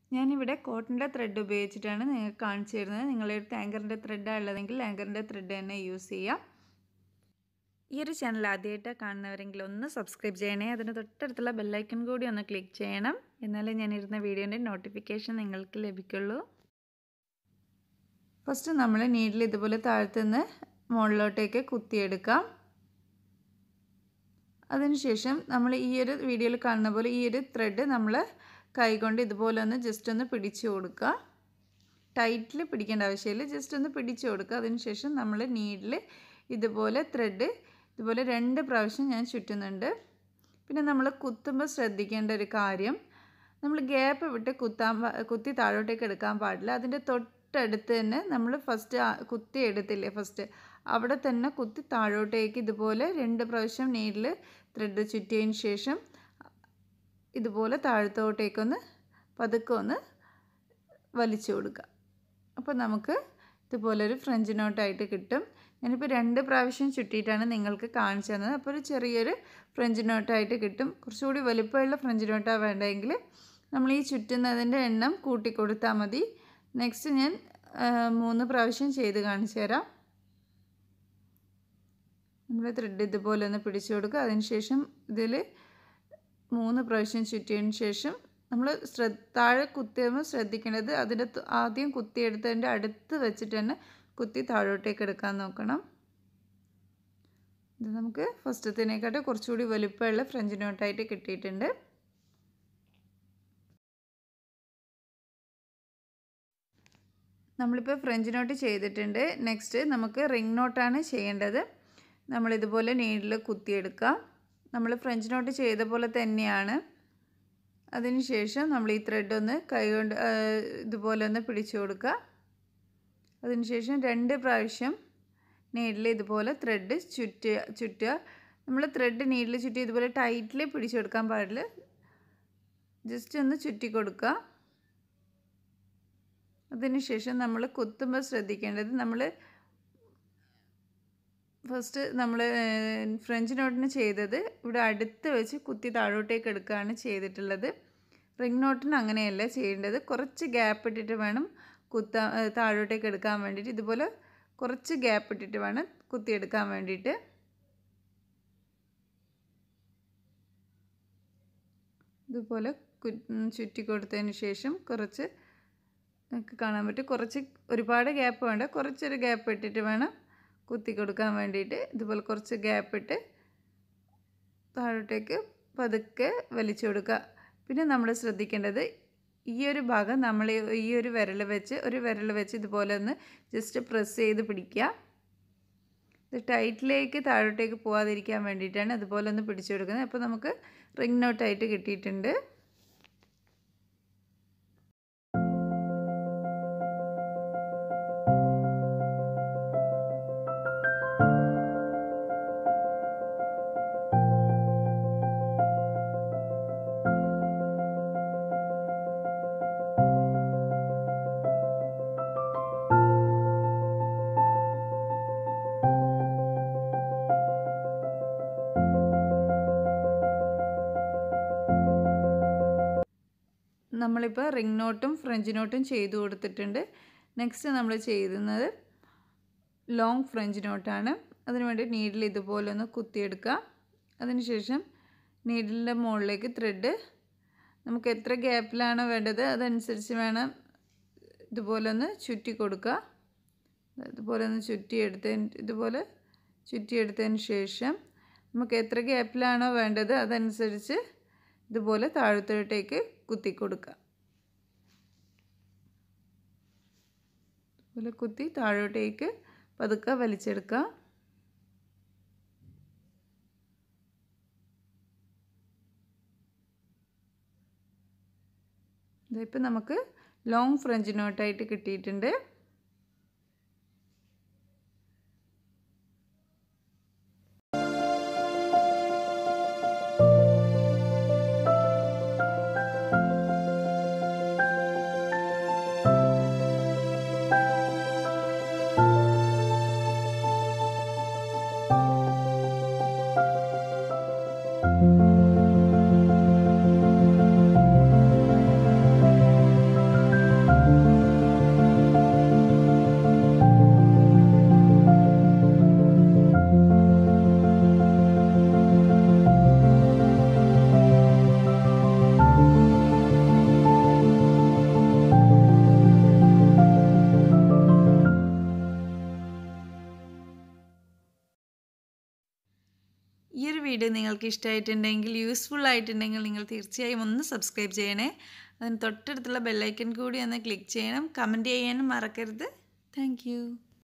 ഞാനിവിടെ കോട്ടൻ്റെ ത്രെഡ് ഉപയോഗിച്ചിട്ടാണ് നിങ്ങൾക്ക് കാണിച്ചു തരുന്നത് നിങ്ങളുടെ അടുത്ത് ആങ്കറിൻ്റെ ത്രെഡാണ് ഉള്ളതെങ്കിൽ ആങ്കറിൻ്റെ ത്രെഡ് തന്നെ യൂസ് ചെയ്യാം ഈ ഒരു ചാനൽ ആദ്യമായിട്ടാണ് കാണുന്നവരെങ്കിൽ ഒന്ന് സബ്സ്ക്രൈബ് ചെയ്യണേ അതിന് തൊട്ടടുത്തുള്ള ബെല്ലൈക്കൺ കൂടി ഒന്ന് ക്ലിക്ക് ചെയ്യണം എന്നാലേ ഞാനിരുന്ന വീഡിയോൻ്റെ നോട്ടിഫിക്കേഷൻ നിങ്ങൾക്ക് ലഭിക്കുള്ളൂ ഫസ്റ്റ് നമ്മൾ നീഡിൽ ഇതുപോലെ താഴ്ത്തുനിന്ന് മുകളിലോട്ടേക്ക് കുത്തിയെടുക്കാം അതിനുശേഷം നമ്മൾ ഈ ഒരു വീഡിയോയിൽ കാണുന്ന പോലെ ഈ ഒരു ത്രെഡ് നമ്മൾ കൈകൊണ്ട് ഇതുപോലെ ഒന്ന് ജസ്റ്റ് ഒന്ന് പിടിച്ചു കൊടുക്കുക ടൈറ്റിൽ പിടിക്കേണ്ട ആവശ്യമില്ല ജസ്റ്റ് ഒന്ന് പിടിച്ചു കൊടുക്കുക അതിനുശേഷം നമ്മൾ നീഡിൽ ഇതുപോലെ ത്രെഡ് ഇതുപോലെ രണ്ട് പ്രാവശ്യം ഞാൻ ചുറ്റുന്നുണ്ട് പിന്നെ നമ്മൾ കുത്തുമ്പോൾ ശ്രദ്ധിക്കേണ്ട ഒരു കാര്യം നമ്മൾ ഗ്യാപ്പ് വിട്ട് കുത്താൻ കുത്തി താഴോട്ടേക്ക് എടുക്കാൻ പാടില്ല അതിൻ്റെ തൊട്ടടുത്ത് തന്നെ നമ്മൾ ഫസ്റ്റ് കുത്തി എടുത്തില്ലേ ഫസ്റ്റ് അവിടെ തന്നെ കുത്തി താഴോട്ടേക്ക് ഇതുപോലെ രണ്ട് പ്രാവശ്യം നീഡിൽ ത്രെഡ് ചുറ്റിയതിന് ശേഷം ഇതുപോലെ താഴത്തോട്ടേക്കൊന്ന് പതുക്കെ ഒന്ന് വലിച്ചു കൊടുക്കുക അപ്പോൾ നമുക്ക് ഇതുപോലൊരു ഫ്രഞ്ച് നോട്ടായിട്ട് കിട്ടും ഞാനിപ്പോൾ രണ്ട് പ്രാവശ്യം ചുറ്റിയിട്ടാണ് നിങ്ങൾക്ക് കാണിച്ചു തന്നത് അപ്പോൾ ഒരു ചെറിയൊരു ഫ്രഞ്ച് നോട്ടായിട്ട് കിട്ടും കുറച്ചുകൂടി വലുപ്പമുള്ള ഫ്രഞ്ച് നോട്ടാണ് വേണ്ടതെങ്കിൽ നമ്മൾ ഈ ചുറ്റുന്നതിൻ്റെ എണ്ണം കൂട്ടി കൊടുത്താൽ മതി നെക്സ്റ്റ് ഞാൻ മൂന്ന് പ്രാവശ്യം ചെയ്ത് കാണിച്ചു തരാം നമ്മൾ ത്രെഡ് ഇതുപോലെ ഒന്ന് പിടിച്ചു കൊടുക്കുക അതിനുശേഷം ഇതിൽ മൂന്ന് പ്രാവശ്യം ചുറ്റിയതിന് ശേഷം നമ്മൾ ശ്രദ്ധ താഴെ കുത്തിയുമ്പോൾ ശ്രദ്ധിക്കേണ്ടത് അതിൻ്റെ ആദ്യം കുത്തിയെടുത്തതിൻ്റെ അടുത്ത് വെച്ചിട്ട് തന്നെ കുത്തി താഴോട്ടേക്ക് എടുക്കാൻ നോക്കണം ഇത് നമുക്ക് ഫസ്റ്റത്തേനേക്കാട്ട് കുറച്ചുകൂടി വലുപ്പമുള്ള ഫ്രഞ്ച് നോട്ടായിട്ട് കിട്ടിയിട്ടുണ്ട് നമ്മളിപ്പോൾ ഫ്രഞ്ച് നോട്ട് ചെയ്തിട്ടുണ്ട് നെക്സ്റ്റ് നമുക്ക് റിംഗ് നോട്ടാണ് ചെയ്യേണ്ടത് നമ്മളിതുപോലെ നീഡിൽ കുത്തിയെടുക്കാം നമ്മൾ ഫ്രഞ്ച് നോട്ട് ചെയ്ത പോലെ തന്നെയാണ് അതിനുശേഷം നമ്മൾ ഈ ത്രെഡ് ഒന്ന് കൈകൊണ്ട് ഇതുപോലെ ഒന്ന് പിടിച്ചു കൊടുക്കുക അതിനുശേഷം രണ്ട് പ്രാവശ്യം നീഡിൽ ഇതുപോലെ ത്രെഡ് ചുറ്റുക ചുറ്റുക നമ്മൾ ത്രെഡ് നീഡിൽ ചുറ്റി ഇതുപോലെ ടൈറ്റിൽ പിടിച്ചു കൊടുക്കാൻ പാടില്ല ജസ്റ്റ് ഒന്ന് ചുറ്റി കൊടുക്കുക അതിനുശേഷം നമ്മൾ കുത്തുമ്പോൾ ശ്രദ്ധിക്കേണ്ടത് നമ്മൾ ഫസ്റ്റ് നമ്മൾ ഫ്രഞ്ച് നോട്ടിന് ചെയ്തത് ഇവിടെ അടുത്ത് വെച്ച് കുത്തി താഴോട്ടേക്ക് എടുക്കുകയാണ് ചെയ്തിട്ടുള്ളത് റിംഗ് നോട്ടിന് അങ്ങനെയല്ല ചെയ്യേണ്ടത് കുറച്ച് ഗ്യാപ്പ് ഇട്ടിട്ട് വേണം കുത്താൻ താഴോട്ടേക്ക് എടുക്കാൻ വേണ്ടിയിട്ട് ഇതുപോലെ കുറച്ച് ഗ്യാപ്പ് ഇട്ടിട്ട് വേണം കുത്തിയെടുക്കാൻ വേണ്ടിയിട്ട് ഇതുപോലെ ചുറ്റി കൊടുത്തതിന് ശേഷം കുറച്ച് നമുക്ക് കാണാൻ പറ്റും കുറച്ച് ഒരുപാട് ഗ്യാപ്പ് വേണ്ട കുറച്ചൊരു ഗ്യാപ്പ് ഇട്ടിട്ട് വേണം കുത്തി കൊടുക്കാൻ വേണ്ടിയിട്ട് ഇതുപോലെ കുറച്ച് ഗ്യാപ്പ് ഇട്ട് താഴോട്ടേക്ക് പതുക്കെ വലിച്ചു കൊടുക്കുക പിന്നെ നമ്മൾ ശ്രദ്ധിക്കേണ്ടത് ഈ ഒരു ഭാഗം നമ്മൾ ഈ ഒരു വിരൽ വെച്ച് ഒരു വിരൽ വെച്ച് ഇതുപോലെ ഒന്ന് ജസ്റ്റ് പ്രസ് ചെയ്ത് പിടിക്കുക ഇത് ടൈറ്റിലേക്ക് താഴോട്ടേക്ക് പോകാതിരിക്കാൻ വേണ്ടിയിട്ടാണ് അതുപോലെ ഒന്ന് പിടിച്ചു കൊടുക്കുന്നത് അപ്പോൾ നമുക്ക് റിംഗ് നോട്ടായിട്ട് കിട്ടിയിട്ടുണ്ട് നമ്മളിപ്പോൾ റിംഗ് നോട്ടും ഫ്രഞ്ച് നോട്ടും ചെയ്തു കൊടുത്തിട്ടുണ്ട് നെക്സ്റ്റ് നമ്മൾ ചെയ്യുന്നത് ലോങ് ഫ്രഞ്ച് നോട്ടാണ് അതിനുവേണ്ടി നീഡിൽ ഇതുപോലെ ഒന്ന് കുത്തിയെടുക്കുക അതിനുശേഷം നീഡിലിൻ്റെ മുകളിലേക്ക് ത്രെഡ് നമുക്ക് എത്ര ഗ്യാപ്പിലാണോ വേണ്ടത് അതനുസരിച്ച് വേണം ഇതുപോലെ ഒന്ന് ചുറ്റി കൊടുക്കുക ഇതുപോലെ ഒന്ന് ചുറ്റിയെടുത്തതിന് ഇതുപോലെ ചുറ്റിയെടുത്തതിന് ശേഷം നമുക്ക് എത്ര ഗ്യാപ്പിലാണോ വേണ്ടത് അതനുസരിച്ച് ഇതുപോലെ താഴത്തോട്ടേക്ക് കുത്തി കൊടുക്കുക ഇതുപോലെ കുത്തി താഴോട്ടേക്ക് പതുക്കെ വലിച്ചെടുക്കുക ഇതിപ്പോൾ നമുക്ക് ലോങ് ഫ്രഞ്ച് നോട്ടായിട്ട് കിട്ടിയിട്ടുണ്ട് വീഡിയോ നിങ്ങൾക്ക് ഇഷ്ടമായിട്ടുണ്ടെങ്കിൽ യൂസ്ഫുൾ ആയിട്ടുണ്ടെങ്കിൽ നിങ്ങൾ തീർച്ചയായും ഒന്ന് സബ്സ്ക്രൈബ് ചെയ്യണേ അതിന് തൊട്ടടുത്തുള്ള ബെല്ലൈക്കൺ കൂടി ഒന്ന് ക്ലിക്ക് ചെയ്യണം കമൻറ്റ് ചെയ്യാനും മറക്കരുത് താങ്ക്